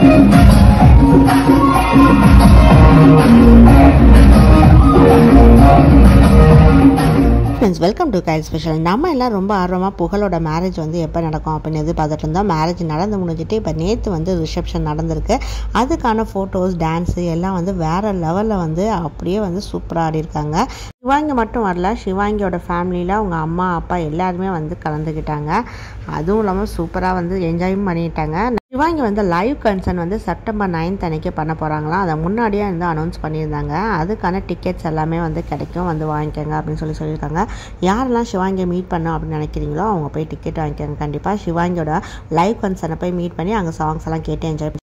friends welcome to கைல் special நம்ம எல்லாம் ரொம்ப ஆர்வமாக புகழோட மேரேஜ் வந்து எப்போ நடக்கும் அப்படின்னு எதிர்பார்த்துட்டு இருந்தோம் மேரேஜ் நடந்து முடிஞ்சிட்டு இப்போ நேற்று வந்து ரிசப்ஷன் நடந்திருக்கு அதுக்கான ஃபோட்டோஸ் டான்ஸு எல்லாம் வந்து வேறு லெவலில் வந்து அப்படியே வந்து சூப்பராக ஆடிருக்காங்க சிவாங்கி மட்டும் வரல சிவாங்கியோட ஃபேமிலியில் அவங்க அம்மா அப்பா எல்லாருமே வந்து கலந்துக்கிட்டாங்க அதுவும் இல்லாமல் சூப்பராக வந்து என்ஜாயும் பண்ணிட்டாங்க சிவாங்கி வந்து லைவ் கன்சர்ன் வந்து செப்டம்பர் நைன்த் அன்னைக்கு பண்ண போகிறாங்களாம் அதை முன்னாடியே வந்து அனௌன்ஸ் பண்ணியிருந்தாங்க அதுக்கான டிக்கெட்ஸ் எல்லாமே வந்து கிடைக்கும் வந்து வாங்கிக்கோங்க அப்படின்னு சொல்லி சொல்லியிருக்காங்க யாரெல்லாம் சிவாங்கியை மீட் பண்ணோம் அப்படின்னு நினைக்கிறீங்களோ அவங்க போய் டிக்கெட் வாங்கிக்கோங்க கண்டிப்பாக சிவாங்கியோட லைவ் கன்சர்னை போய் மீட் பண்ணி அங்கே சாங்ஸ் எல்லாம் கேட்டு என்ஜாய்